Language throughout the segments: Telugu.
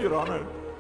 Your Honor.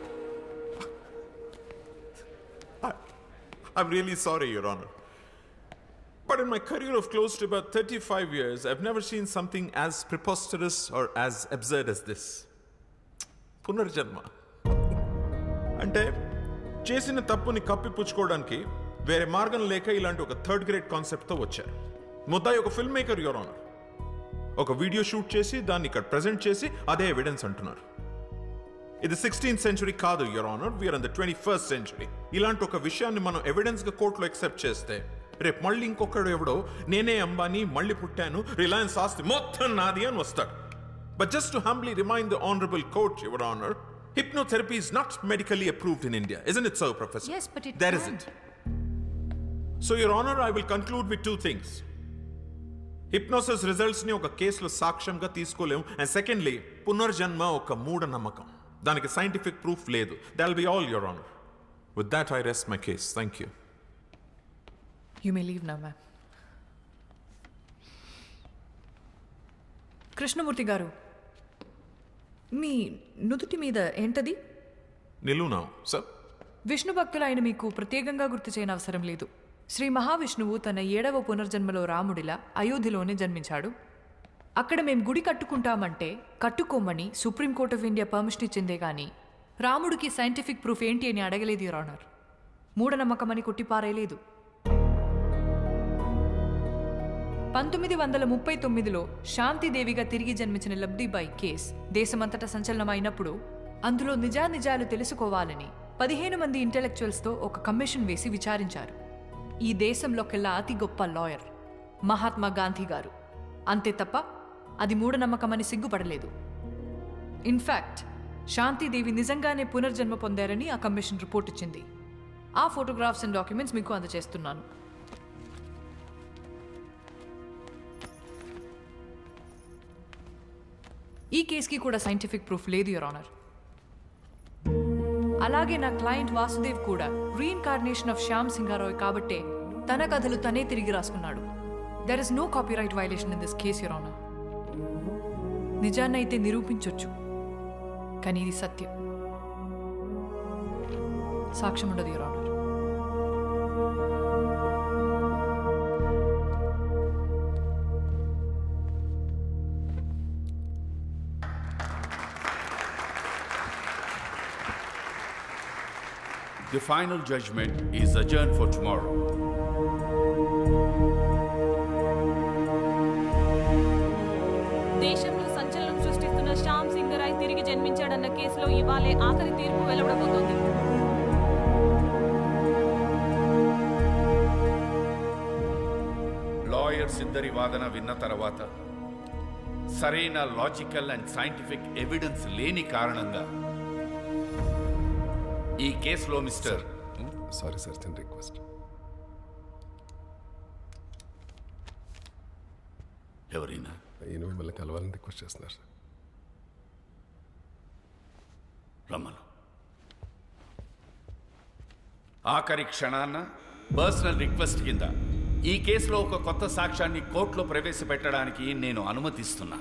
I, I'm really sorry, Your Honor. But in my career of close to about 35 years, I've never seen something as preposterous or as absurd as this. పునర్జన్మ అంటే చేసిన తప్పుని కప్పిపుచ్చుకోవడానికి వేరే మార్గం లేక ఇలాంటి ఒక థర్డ్ గ్రేడ్ కాన్సెప్ట్తో వచ్చారు ముద్దాయి ఒక ఫిల్మ్ మేకర్ యువర్ ఆనర్ ఒక వీడియో షూట్ చేసి దాన్ని ఇక్కడ ప్రజెంట్ చేసి అదే ఎవిడెన్స్ అంటున్నారు ఇది సిక్స్టీన్త్ సెంచురీ కాదు your honour we are in the twenty first century ఇలాంటి ఒక విషయాన్ని మనం ఎవిడెన్స్ గా కోర్టులో ఎక్సెప్ట్ చేస్తే రేపు మళ్ళీ ఇంకొకడు ఎవడో నేనే అంబానీ మళ్ళీ పుట్టాను రిలయన్స్ ఆస్తి మొత్తం నాది అని వస్తాడు but just to humbly remind the honourable court your honour hypnotherapy is not medically approved in India, isn't it so, Professor? Yes, but it There can. isn't. So, Your Honor, I will conclude with two things. Hypnosis results ని ఒక కేసులో సాక్ష్యంగా తీసుకోలేము అండ్ సెకండ్లీ పునర్జన్మ ఒక మూఢ నమ్మకం దానికి సైంటిఫిక్ ప్రూఫ్ లేదు that'll be all your honour with that I rest my case thank you You may leave now, ma'am. Krishnamurthy గారు మీ నుదుటి మీద ఏంటది నిలువునా సార్ విష్ణు భక్తులైన మీకు ప్రత్యేకంగా గుర్తు చేయని అవసరం లేదు శ్రీ మహావిష్ణువు తన ఏడవ పునర్జన్మలో రాముడిలా అయోధ్యలోనే జన్మించాడు అక్కడ మేం గుడి కట్టుకుంటామంటే కట్టుకోమని సుప్రీంకోర్ట్ ఆఫ్ ఇండియా పర్మిషన్ ఇచ్చిందే గాని రాముడికి సైంటిఫిక్ ప్రూఫ్ ఏంటి అని అడగలేదు యువర్ ఆనర్ మూఢనమ్మకమని కొట్టిపారేయలేదు పంతొమ్మిది వందల ముప్పై తొమ్మిదిలో శాంతిదేవిగా తిరిగి జన్మించిన లబ్ధిబాయి కేస్ దేశమంతటా సంచలనమైనప్పుడు అందులో నిజానిజాలు తెలుసుకోవాలని పదిహేను మంది ఇంటెలెక్చువల్స్తో ఒక కమిషన్ వేసి విచారించారు ఈ దేశంలోకెల్లా అతి గొప్ప లాయర్ మహాత్మా గాంధీ గారు అంతే తప్ప అది మూఢనమ్మకమని సిగ్గుపడలేదు ఇన్ఫ్యాక్ట్ శాంతిదేవి నిజంగానే పునర్జన్మ పొందారని ఆ కమిషన్ రిపోర్ట్ ఇచ్చింది ఆ ఫోటోగ్రాఫ్స్ అండ్ డాక్యుమెంట్స్ మీకు అందజేస్తున్నాను ఈ కేసుకి కూడా సైంటిఫిక్ ప్రూఫ్ లేదు యువర్ ఆనర్ అలాగే నా క్లయింట్ వాసుదేవ్ కూడా రీఇన్కార్నేషన్ ఆఫ్ శ్యామ్ సింగారాయ్ కాబట్టే తన కథలు తనే తిరిగి రాసుకున్నాడు there is no copyright violation in this case your honour నిజాన్ని అయితే నిరూపించొచ్చు కానీ ఇది సత్యం సాక్ష్యం ఉండదు your honour The final judgment is adjourned for tomorrow. దేశంలో సంచలనం సృష్టిస్తున్న శ్యామ్ సింగరాయ్ తిరిగి జన్మించాడన్న కేసులో ఇవాళే ఆఖరి తీర్పు వెలువడబోతోంది లాయర్స్ ఇద్దరి వాదన విన్న తర్వాత సరైన లాజికల్ అండ్ సైంటిఫిక్ ఎవిడెన్స్ లేని కారణంగా ఈ కేసులో మిస్టర్ సారీ సార్ చిన్న రిక్వెస్ట్ ఎవరైనా ఈయన మిమ్మల్ని కలవాలని రిక్వెస్ట్ చేస్తున్నారు సార్ రమ్మను ఆఖరి క్షణాన్న పర్సనల్ రిక్వెస్ట్ కింద ఈ కేసులో ఒక కొత్త సాక్ష్యాన్ని కోర్టులో ప్రవేశపెట్టడానికి నేను అనుమతిస్తున్నా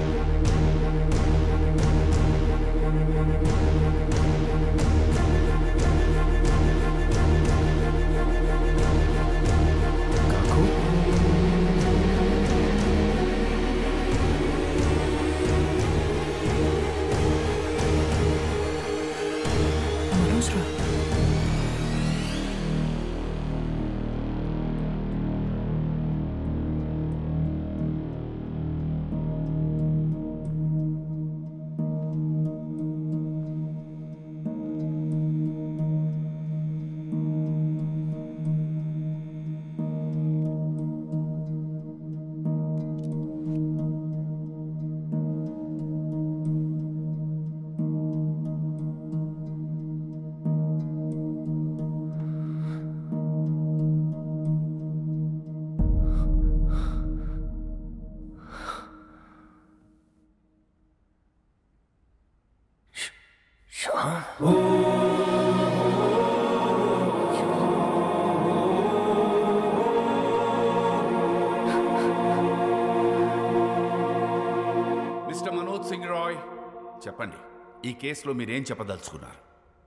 మనోజ్ రా మిస్టర్ మనోజ్ సింగ్ రాయ్ చెప్పండి ఈ కేసులో మీరేం చెప్పదలుచుకున్నారు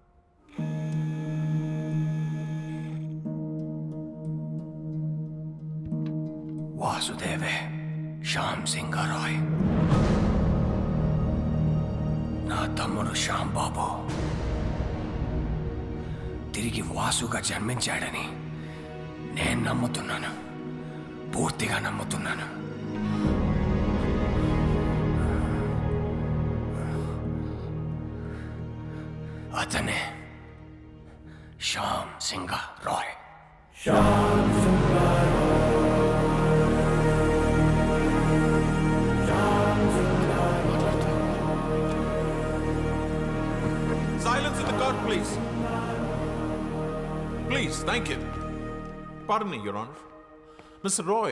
వాసుదేవే శ్యామ్ సింగారాయ్ నా తమ్ముడు శ్యామ్ బాబు తిరిగి వాసుగా జన్మించాడని నేను నమ్ముతున్నాను పూర్తిగా నమ్ముతున్నాను అతనే Shyam సింగా Roy Silence in the court, please. Please, thank you. Pardon me, Your Honor. Mr. Roy,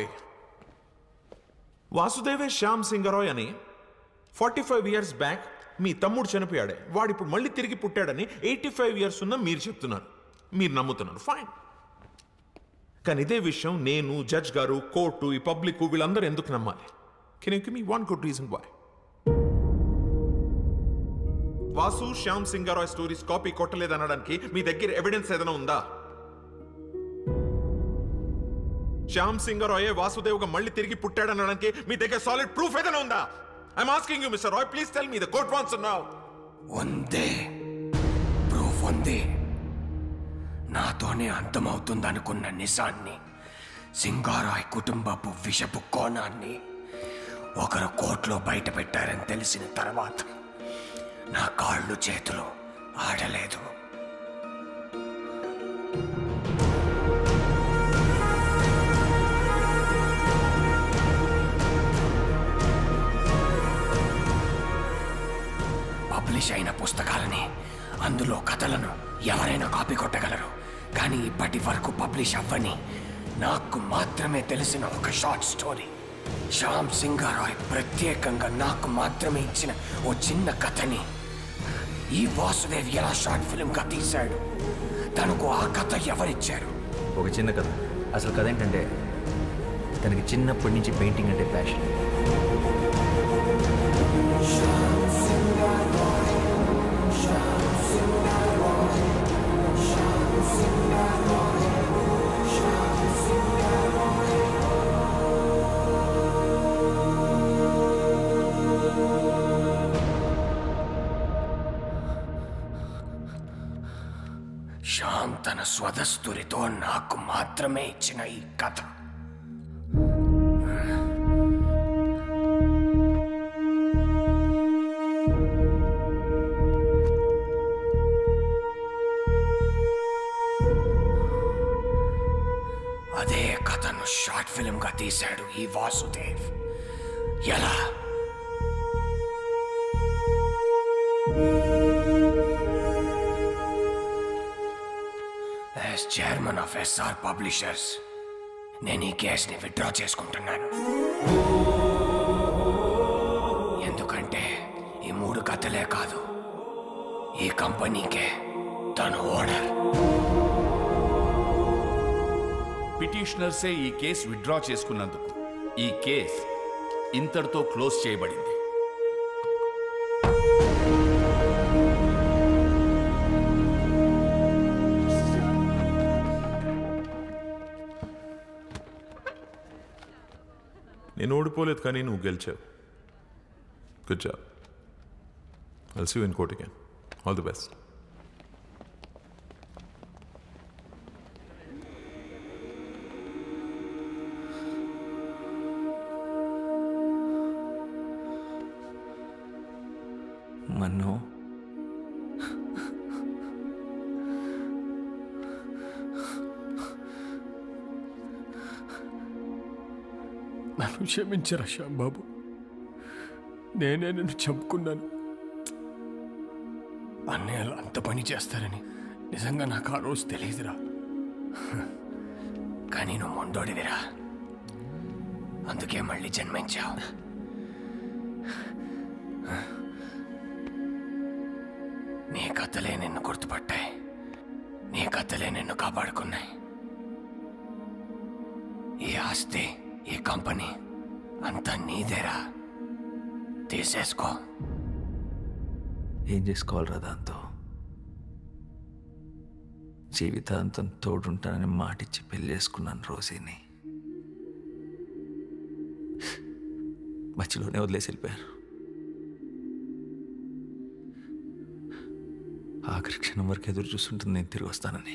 వాసుదేవే Shyam Singha Roy forty five years back మీ తమ్ముడు చనిపోయాడే వాడు ఇప్పుడు మళ్ళీ తిరిగి పుట్టాడని ఎయిటీ ఫైవ్ ఇయర్స్ ఉన్న మీరు చెప్తున్నారు మీరు నమ్ముతున్నారు ఫైన్ కానీ ఇదే విషయం నేను జడ్జ్ గారు కోర్టు ఈ పబ్లిక్ వీళ్ళందరూ ఎందుకు నమ్మాలి can you me one good reason why Vasu Shyam Singaroy stories copy కొట్టలేదనడానికి మీ దగ్గర ఎవిడెన్స్ ఏదైనా ఉందా శ్యామ్ సింగరాయే వాసుదేవ్గా మళ్ళీ తిరిగి పుట్టాడనడానికి మీ దగ్గర సాలిడ్ ప్రూఫ్ ఏదైనా ఉందా I'm asking you mister Roy please tell me the court once now ఉంది ప్రూఫ్ ఉంది నాతోనే అంతమవుతుందనుకున్న నిజాన్ని సింగారాయ్ కుటుంబపు విషపు కోణాన్ని ఒకరు కోర్టులో బయట పెట్టారని తెలిసిన తర్వాత నా కాళ్ళు చేతులు ఆడలేదు పబ్లిష్ అయిన పుస్తకాలని అందులో కథలను ఎవరైనా కాపీ కొట్టగలరు కానీ ఇప్పటి వరకు పబ్లిష్ అవ్వని నాకు మాత్రమే తెలిసిన ఒక షార్ట్ స్టోరీ శ్యామ్ సింగారాయ్ ప్రత్యేకంగా నాకు మాత్రమే ఇచ్చిన ఓ చిన్న కథని ఈ వాసుదేవ్ ఎలా షార్ట్ ఫిల్మ్గా తీశాడు తనకు ఆ కథ ఎవరిచ్చారు ఒక చిన్న కథ అసలు కథ ఏంటంటే తనకి చిన్నప్పటి నుంచి పెయింటింగ్ అంటే ప్యాషన్ శ్యామ్ తన స్వదస్తురితో నాకు మాత్రమే ఇచ్చిన ఈ కథ అదే కథను షార్ట్ ఫిల్మ్ గా తీశాడు ఈ వాసుదేవ్ ఎలా as chairman of SR publishers నేను ఈ కేసుని విత్డ్రా చేసుకుంటున్నాను ఎందుకంటే ఈ మూడు కథలే కాదు ఈ కంపెనీకే తను ఓనర్ పిటిషనర్సే ఈ కేసు విత్డ్రా చేసుకున్నందుకు ఈ కేస్ ఇంతటితో క్లోజ్ చేయబడింది నేను ఓడిపోలేదు కానీ నువ్వు గెలిచావు good job I'll see in court again all the best మన్ను నన్ను క్షమించరా శ్యాంబాబు నేనే నిన్ను చంపుకున్నాను అన్నయ్యలు అంత పని చేస్తారని నిజంగా నాకు ఆ రోజు తెలియదురా కానీ నువ్వు మొండోడివిరా అందుకే మళ్ళీ జన్మించావు నీ కథలే నిన్ను గుర్తుపట్టాయి నీ కథలే నిన్ను కాపాడుకున్నాయి ఈ ఆస్తి ఈ కంపెనీ అంతా నీదేరా తీసేసుకో ఏం చేసుకోవాలిరా దాంతో జీవితాంతం తోడుంటానని మాటిచ్చి పెళ్లి చేసుకున్నాను రోజీని మధ్యలోనే వదిలేసి వెళ్ళిపోయారు ఆఖరి క్షణం వరకు ఎదురు చూస్తుంటుంది నేను తిరిగి వస్తానని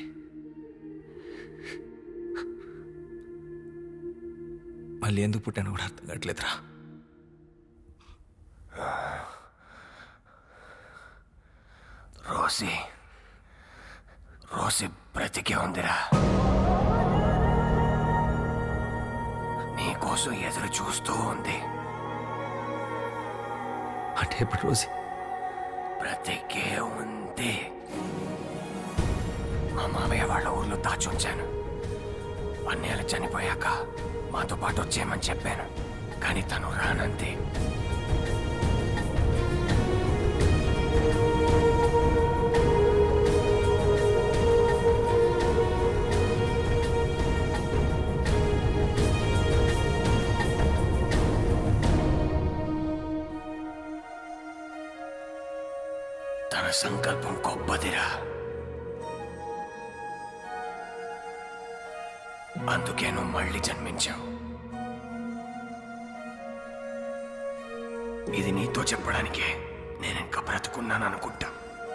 మళ్ళీ ఎందుకు పుట్టాను కూడా అర్థం కావట్లేదురా రోసి రోసి బ్రతికే ఉందిరా నీకోసం ఎదురు చూస్తూ ఉంది అంటే ఇప్పుడు రోజు బ్రతికే ఉంది మా మామయ్య వాళ్ళ ఊర్లో దాచుంచాను అన్నేళ్ళు చనిపోయాక మాతో పాటు వచ్చేయమని చెప్పాను కానీ తను రానంతే తన సంకల్పం గొప్పదిరా అందుకే నువ్వు మళ్ళీ జన్మించావు ఇది నీతో చెప్పడానికే నేను ఇంకా బ్రతుకున్నాను అనుకుంటా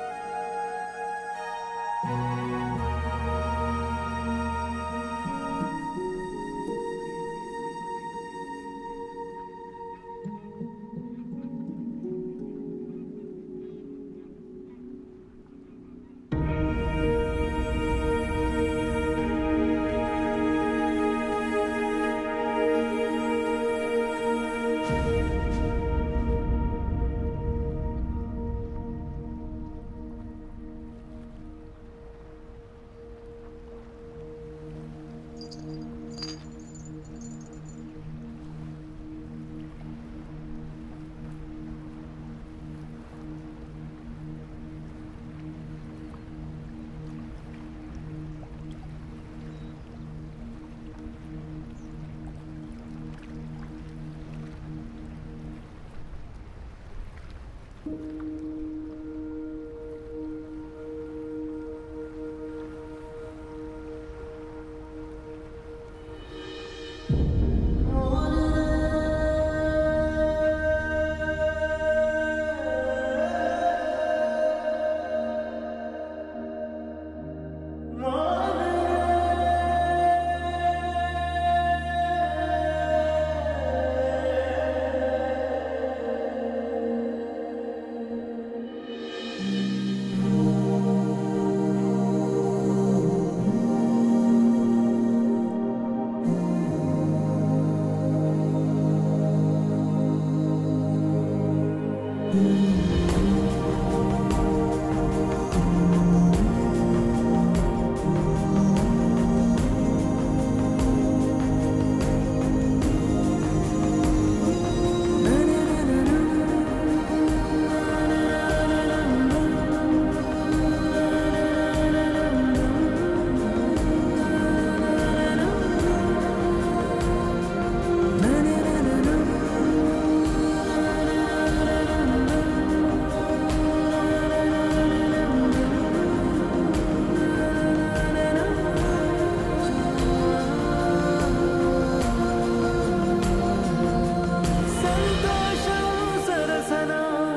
సంతోషం సరసన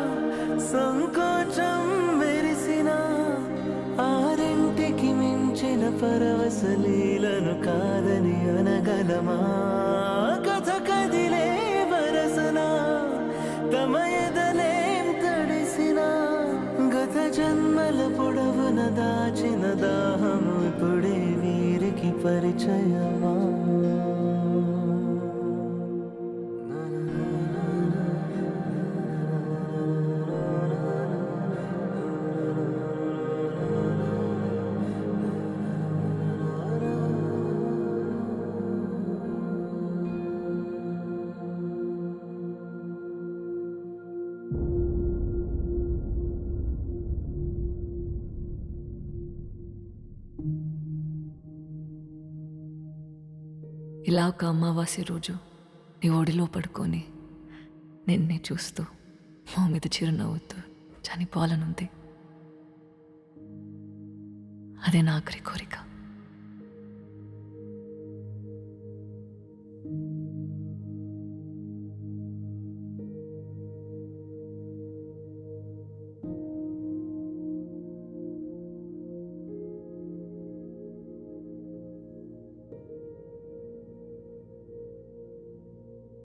సంకోచం వెరిసిన ఆరింటికి మించిన పరవశలీలను కాదని అనగలమా కథ కదిలే వరసన తమ ఎదలేం తడిసిన గత జన్మల పొడవున దాచిన దాహము ఇప్పుడే వీరికి పరిచయమా ఇలా ఒక అమావాస్య రోజు నీ ఒడిలో పడుకొని నిన్నే చూస్తూ మా మీద చిరునవ్వుతూ చనిపోవాలనుంది అదే నా ఆఖరి కోరిక